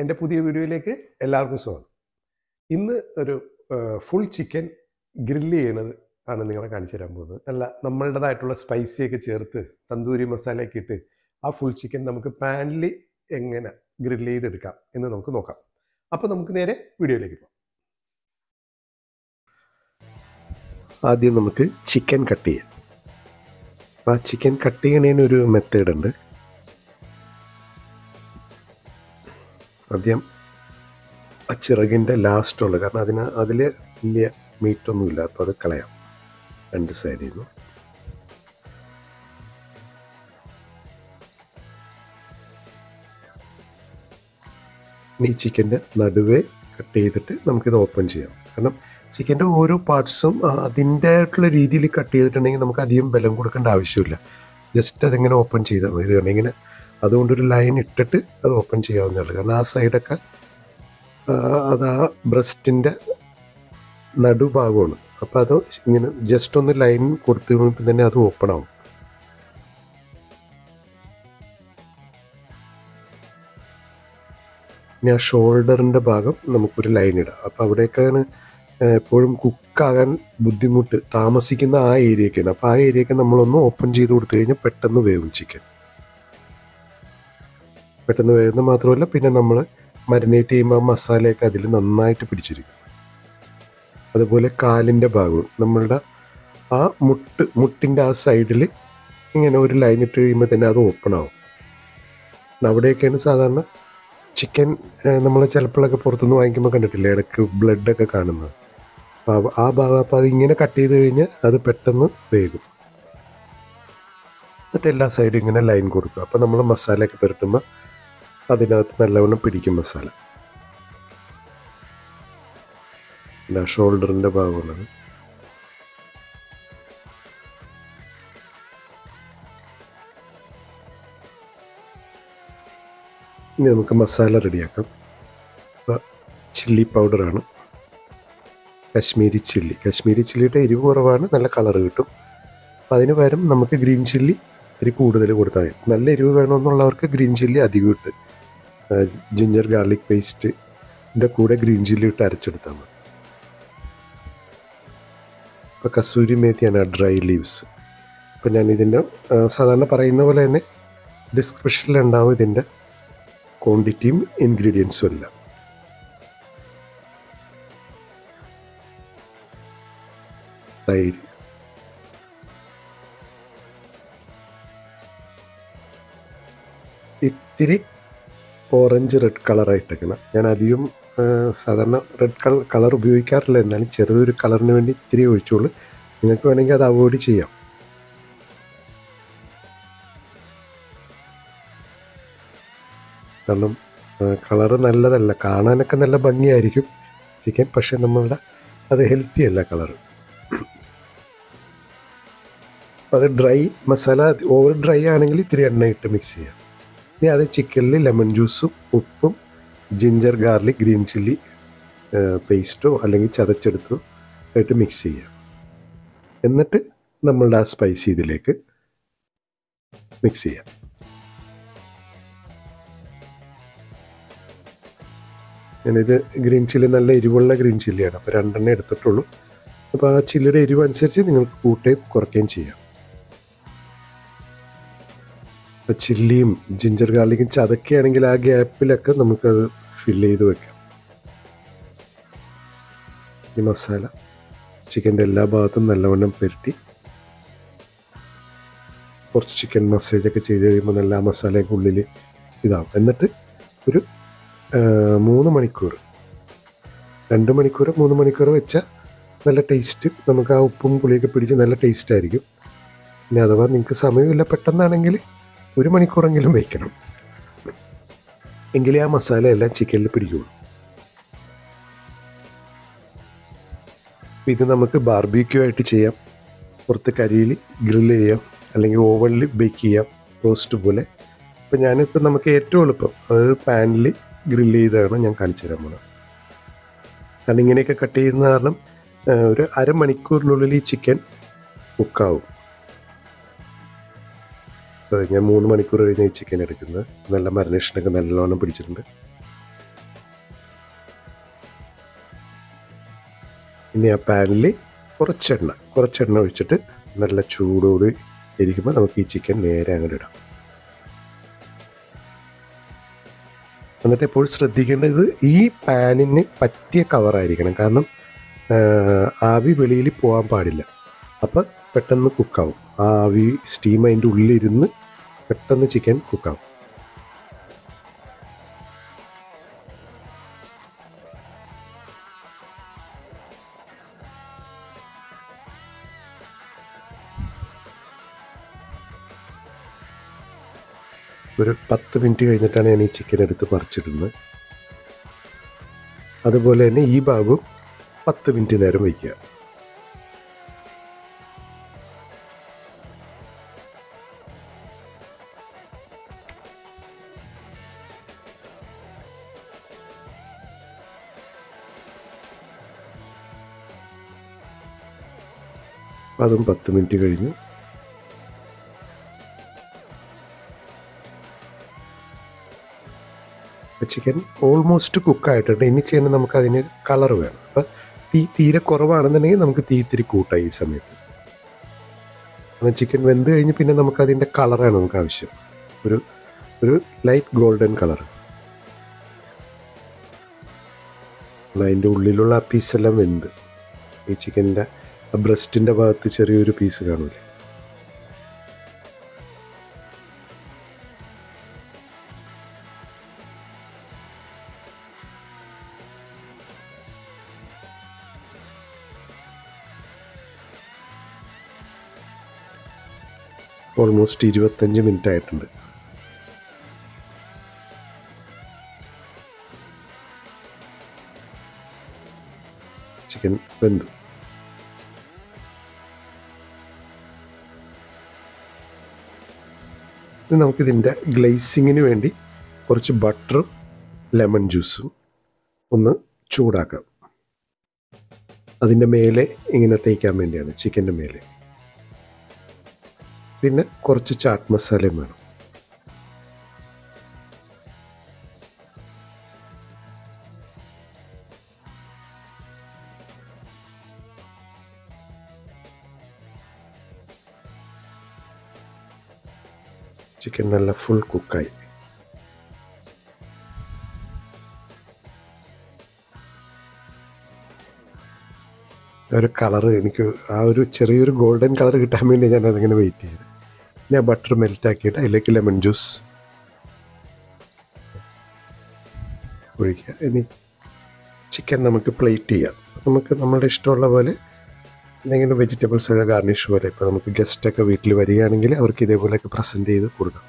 എൻ്റെ പുതിയ വീഡിയോയിലേക്ക് എല്ലാവർക്കും സ്വാഗതം ഇന്ന് ഒരു ഫുൾ ചിക്കൻ ഗ്രില്ല് ചെയ്യണത് ആണ് നിങ്ങളെ കാണിച്ചു തരാൻ പോകുന്നത് നല്ല നമ്മളുടേതായിട്ടുള്ള സ്പൈസിയൊക്കെ ചേർത്ത് തന്തൂരി മസാലയൊക്കെ ഇട്ട് ആ ഫുൾ ചിക്കൻ നമുക്ക് പാനിൽ എങ്ങനെ ഗ്രില്ല് ചെയ്തെടുക്കാം എന്ന് നമുക്ക് നോക്കാം അപ്പോൾ നമുക്ക് നേരെ വീഡിയോയിലേക്ക് പോകാം ആദ്യം നമുക്ക് ചിക്കൻ കട്ട് ചെയ്യാം അപ്പോൾ ആ ചിക്കൻ കട്ട് ചെയ്യണതിന് ഒരു മെത്തേഡ് ഉണ്ട് ആദ്യം ആ ചിറകിൻ്റെ ലാസ്റ്റുള്ള കാരണം അതിന് അതിൽ വലിയ മീറ്റൊന്നുമില്ല അപ്പോൾ അത് കളയാം രണ്ട് സൈഡിൽ നിന്ന് ഇനി ചിക്കൻ്റെ നടുവേ കട്ട് ചെയ്തിട്ട് നമുക്കിത് ഓപ്പൺ ചെയ്യാം കാരണം ചിക്കൻ്റെ ഓരോ പാർട്സും അതിൻ്റെതായിട്ടുള്ള രീതിയിൽ കട്ട് ചെയ്തിട്ടുണ്ടെങ്കിൽ നമുക്ക് അധികം ബലം കൊടുക്കേണ്ട ആവശ്യമില്ല ജസ്റ്റ് അതിങ്ങനെ ഓപ്പൺ ചെയ്താൽ മതി ഇത് കണ്ടോ ഇങ്ങനെ അതുകൊണ്ടൊരു ലൈൻ ഇട്ടിട്ട് അത് ഓപ്പൺ ചെയ്യാവുന്നേ ഉള്ളൂ കാരണം ആ സൈഡൊക്കെ അത് ആ ബ്രസ്റ്റിൻ്റെ നടുഭാഗമാണ് അപ്പോൾ അത് ഇങ്ങനെ ജസ്റ്റ് ഒന്ന് ലൈൻ കൊടുത്തു കഴിയുമ്പോൾ തന്നെ അത് ഓപ്പൺ ആവും ഇനി ആ ഷോൾഡറിൻ്റെ ഭാഗം നമുക്കൊരു ലൈൻ ഇടാം അപ്പോൾ അവിടേക്കാണ് എപ്പോഴും കുക്കാകാൻ ബുദ്ധിമുട്ട് താമസിക്കുന്ന ആ ഏരിയക്കാണ് അപ്പോൾ ആ ഏരിയക്ക് നമ്മളൊന്ന് ഓപ്പൺ ചെയ്ത് കൊടുത്തു കഴിഞ്ഞാൽ പെട്ടെന്ന് വേവും ചിക്കൻ പെട്ടെന്ന് വേവുന്ന മാത്രമല്ല പിന്നെ നമ്മൾ മരിനേറ്റ് ചെയ്യുമ്പോൾ ആ മസാലയൊക്കെ അതിൽ നന്നായിട്ട് പിടിച്ചിരിക്കും അതുപോലെ കാലിൻ്റെ ഭാഗവും നമ്മളുടെ ആ മുട്ട് മുട്ടിൻ്റെ ആ സൈഡിൽ ഇങ്ങനെ ഒരു ലൈൻ ഇട്ട് കഴിയുമ്പോൾ തന്നെ അത് ഓപ്പൺ ആവും അവിടെയൊക്കെയാണ് സാധാരണ ചിക്കൻ നമ്മൾ ചിലപ്പോഴൊക്കെ പുറത്തുനിന്ന് വാങ്ങിക്കുമ്പോൾ കണ്ടിട്ടില്ലേ ഇടയ്ക്ക് ബ്ലഡൊക്കെ കാണുന്നത് അപ്പോൾ ആ ഭാഗം അപ്പോൾ അത് ഇങ്ങനെ കട്ട് ചെയ്ത് കഴിഞ്ഞാൽ അത് പെട്ടെന്ന് വേകും എന്നിട്ട് എല്ലാ സൈഡും ഇങ്ങനെ ലൈൻ കൊടുക്കും അപ്പോൾ നമ്മൾ മസാലയൊക്കെ പുരട്ടുമ്പോൾ അതിനകത്ത് നല്ലവണ്ണം പിടിക്കും മസാല പിന്നെ ഷോൾഡറിൻ്റെ ഭാഗമുള്ളത് ഇനി നമുക്ക് മസാല റെഡിയാക്കാം ചില്ലി പൗഡറാണ് കശ്മീരി ചില്ലി കശ്മീരി ചില്ലിയുടെ എരിവ് കുറവാണ് നല്ല കളർ കിട്ടും അപ്പം അതിന് പകരം നമുക്ക് ഗ്രീൻ ചില്ലി ഇത്തിരി കൂടുതൽ കൊടുത്താൽ മതി നല്ല എരിവ് വേണമെന്നുള്ളവർക്ക് ഗ്രീൻ ചില്ലി അധികം ഇട്ട് ജിഞ്ചർ ഗാർലിക് പേസ്റ്റ് ഇതിൻ്റെ കൂടെ ഗ്രീൻ ചില്ലി ഇട്ട് അരച്ചെടുത്താൽ മതി ഇപ്പോൾ കസൂരി മേത്തിയാണ് ഡ്രൈ ലീവ്സ് അപ്പോൾ ഞാൻ ഇതിൻ്റെ സാധാരണ പറയുന്ന പോലെ തന്നെ ഡിസ്ക്രിപ്ഷനിൽ ഉണ്ടാവും ഇതിൻ്റെ ക്വാണ്ടിറ്റിയും ഇൻഗ്രീഡിയൻസും എല്ലാം തൈര് ഇത്തിരി ഓറഞ്ച് റെഡ് കളറായിട്ടേക്കണം ഞാൻ അധികം സാധാരണ റെഡ് കളർ കളർ ഉപയോഗിക്കാറില്ല എന്നാലും ചെറിയൊരു കളറിന് വേണ്ടി ഇത്തിരി ഒഴിച്ചോളൂ നിങ്ങൾക്ക് വേണമെങ്കിൽ അത് അവോയ്ഡ് ചെയ്യാം കാരണം കളറ് നല്ലതല്ല കാണാനൊക്കെ നല്ല ഭംഗിയായിരിക്കും ചിക്കൻ പക്ഷെ നമ്മളുടെ അത് ഹെൽത്തി അല്ല കളറ് അത് ഡ്രൈ മസാല ഓവർ ഡ്രൈ ആണെങ്കിൽ ഇത്തിരി എണ്ണ ഇട്ട് മിക്സ് ചെയ്യാം ഇനി അത് ചിക്കനിൽ ലെമൺ ജ്യൂസും ഉപ്പും ജിഞ്ചർ ഗാർലിക് ഗ്രീൻ ചില്ലി പേസ്റ്റോ അല്ലെങ്കിൽ ചതച്ചെടുത്തോ ആയിട്ട് മിക്സ് ചെയ്യാം എന്നിട്ട് നമ്മളുടെ ആ സ്പൈസി ഇതിലേക്ക് മിക്സ് ചെയ്യാം ഞാനിത് ഗ്രീൻ ചില്ലി നല്ല എരിവുള്ള ഗ്രീൻ ചില്ലിയാണ് അപ്പോൾ രണ്ടെണ്ണം എടുത്തിട്ടുള്ളൂ അപ്പോൾ ആ ചില്ലിയുടെ എരിവ് അനുസരിച്ച് നിങ്ങൾക്ക് കൂട്ടുകയും കുറയ്ക്കുകയും ചെയ്യാം അപ്പോൾ ചില്ലിയും ജിഞ്ചർ ഗാർലിക്കും ചതക്കുകയാണെങ്കിൽ ആ ഗ്യാപ്പിലൊക്കെ നമുക്കത് ഫില്ല് ചെയ്ത് വെക്കാം ഈ മസാല ചിക്കൻ്റെ എല്ലാ ഭാഗത്തും നല്ലവണ്ണം പെരട്ടി കുറച്ച് ചിക്കൻ മസാജൊക്കെ ചെയ്ത് കഴിയുമ്പോൾ നല്ല ആ മസാലയൊക്കെ ഉള്ളിൽ ഇതാവും എന്നിട്ട് ഒരു മൂന്ന് മണിക്കൂർ രണ്ട് മണിക്കൂർ മൂന്ന് മണിക്കൂർ വെച്ചാൽ നല്ല ടേസ്റ്റ് നമുക്ക് ആ ഉപ്പും പുളിയൊക്കെ പിടിച്ച് നല്ല ടേസ്റ്റ് ആയിരിക്കും പിന്നെ അഥവാ നിങ്ങൾക്ക് സമയമില്ല പെട്ടെന്നാണെങ്കിൽ ഒരു മണിക്കൂറെങ്കിലും വയ്ക്കണം എങ്കിലേ ആ മസാല എല്ലാം ചിക്കനിൽ പിടിക്കുള്ളൂ ഇത് നമുക്ക് ബാർബിക്യൂ ആയിട്ട് ചെയ്യാം പുറത്ത് കരിയിൽ ഗ്രില്ല് ചെയ്യാം അല്ലെങ്കിൽ ഓവനിൽ ബേക്ക് ചെയ്യാം റോസ്റ്റ് പോലെ അപ്പോൾ ഞാനിപ്പോൾ നമുക്ക് ഏറ്റവും എളുപ്പം അതായത് പാനിൽ ഗ്രില്ല് ചെയ്താണ് ഞാൻ കാണിച്ചു തരാൻ പോകുന്നത് കാരണം ഇങ്ങനെയൊക്കെ കട്ട് ചെയ്യുന്ന കാരണം ഒരു അരമണിക്കൂറിനുള്ളിൽ ഈ ചിക്കൻ കുക്കാവും ഞാൻ മൂന്ന് മണിക്കൂർ കഴിഞ്ഞ് ഈ ചിക്കൻ എടുക്കുന്നത് നല്ല മരണേഷനൊക്കെ നല്ലോണം പിടിച്ചിട്ടുണ്ട് ഇനി ആ പാനിൽ കുറച്ചെണ്ണ കുറച്ചെണ്ണ ഒഴിച്ചിട്ട് നല്ല ചൂടോട് ഇരിക്കുമ്പോൾ നമുക്ക് ഈ ചിക്കൻ നേരെ അങ്ങോട്ട് ഇടാം എന്നിട്ട് എപ്പോഴും ശ്രദ്ധിക്കേണ്ടത് ഈ പാനിന് പറ്റിയ കവറായിരിക്കണം കാരണം ആ, ആവി വെളിയിൽ പോകാൻ പാടില്ല അപ്പം പെട്ടെന്ന് കുക്കാവും ആ ആവി സ്റ്റീം അതിൻ്റെ ഉള്ളിലിരുന്ന് പെട്ടെന്ന് ചിക്കൻ കുക്കാവും ഒരു പത്ത് മിനിറ്റ് കഴിഞ്ഞിട്ടാണ് ഞാൻ ഈ ചിക്കൻ എടുത്ത് മറിച്ചിടുന്നത് അതുപോലെ തന്നെ ഈ ഭാഗവും പത്ത് മിനിറ്റ് നേരം വയ്ക്കുക അതും പത്ത് മിനിറ്റ് കഴിഞ്ഞു ചിക്കൻ ഓൾമോസ്റ്റ് കുക്കായിട്ടുണ്ട് ഇനി ചെയ്യണം നമുക്ക് അതിന് കളർ വേണം അപ്പം തീ തീരെ കുറവാണെന്നുണ്ടെങ്കിൽ നമുക്ക് തീ ഇത്തിരി കൂട്ടാം ഈ സമയത്ത് കാരണം ചിക്കൻ വെന്ത് കഴിഞ്ഞ് പിന്നെ നമുക്ക് അതിൻ്റെ കളറാണ് നമുക്ക് ആവശ്യം ഒരു ഒരു ലൈറ്റ് ഗോൾഡൻ കളർ അതിൻ്റെ ഉള്ളിലുള്ള ആ പീസെല്ലാം വെന്ത് ഈ ചിക്കൻ്റെ ആ ബ്രസ്റ്റിൻ്റെ ഭാഗത്ത് ചെറിയൊരു പീസ് കാണൂലേ ഓൾമോസ്റ്റ് ഇരുപത്തഞ്ച് മിനിറ്റ് ആയിട്ടുണ്ട് ചിക്കൻ വെന്തു ഇനി നമുക്കിതിൻ്റെ ഗ്ലേസിങ്ങിന് വേണ്ടി കുറച്ച് ബട്ടറും ലെമൺ ജ്യൂസും ഒന്ന് ചൂടാക്കാം അതിൻ്റെ മേലെ ഇങ്ങനെ തേക്കാൻ വേണ്ടിയാണ് ചിക്കൻ്റെ മേലെ പിന്നെ കുറച്ച് ചാട്ട് മസാലയും വേണം ചിക്കൻ നല്ല ഫുൾ കുക്കായി ഒരു കളറ് എനിക്ക് ആ ഒരു ചെറിയൊരു ഗോൾഡൻ കളർ കിട്ടാൻ വേണ്ടി ഞാൻ അതിങ്ങനെ വെയിറ്റ് ചെയ്തു പിന്നെ ബട്ടർ മെൽറ്റ് ആക്കിയിട്ട് അതിലേക്ക് ലെമൺ ജ്യൂസ് ഒഴിക്കുക ഇനി ചിക്കൻ നമുക്ക് പ്ലേറ്റ് ചെയ്യാം നമുക്ക് നമ്മുടെ ഇഷ്ടമുള്ള പോലെ എന്തെങ്കിലും വെജിറ്റബിൾസ് ഒക്കെ ഗാർണിഷ് പോലെ ഇപ്പോൾ നമുക്ക് ഗസ്റ്റൊക്കെ വീട്ടിൽ വരികയാണെങ്കിൽ അവർക്ക് ഇതേപോലെയൊക്കെ പ്രസൻറ്റ് ചെയ്ത് കൊടുക്കാം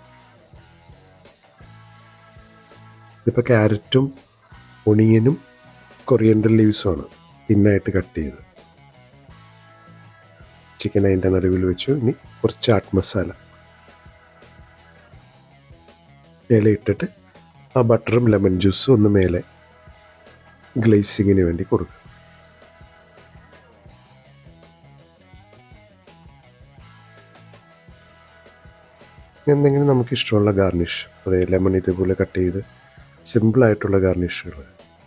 ഇതിപ്പോൾ ക്യാരറ്റും ഒണിയനും കൊറിയൻഡർ ലീവ്സുമാണ് തിന്നായിട്ട് കട്ട് ചെയ്ത് ചിക്കൻ അതിൻ്റെ നടുവിൽ വെച്ചു ഇനി കുറച്ച് ചാട്ട് മസാല ഇല ഇട്ടിട്ട് ആ ബട്ടറും ലെമൺ ജ്യൂസും ഒന്ന് മേലെ ഗ്ലേസിങ്ങിന് വേണ്ടി കൊടുക്കുക എന്തെങ്കിലും നമുക്ക് ഇഷ്ടമുള്ള ഗാർണിഷ് അതെ ലെമൺ ഇതേപോലെ കട്ട് ചെയ്ത് സിമ്പിളായിട്ടുള്ള ഗാർണിഷുകൾ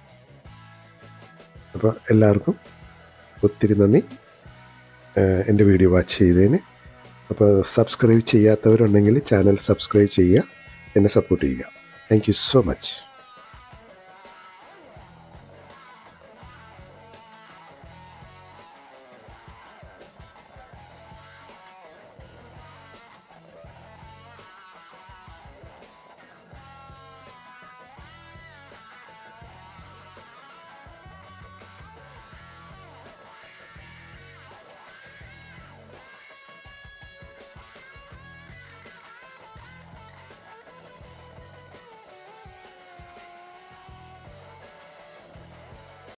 അപ്പോൾ എല്ലാവർക്കും ഒത്തിരി നന്ദി ഏഹ് എൻ്റെ വീഡിയോ വാച്ച് ചെയ്തതിന് അപ്പോൾ സബ്സ്ക്രൈബ് ചെയ്യാത്തവരുണ്ടെങ്കിൽ ചാനൽ സബ്സ്ക്രൈബ് ചെയ്യുക എന്നെ സപ്പോർട്ട് ചെയ്യുക താങ്ക് യു സോ മച്ച്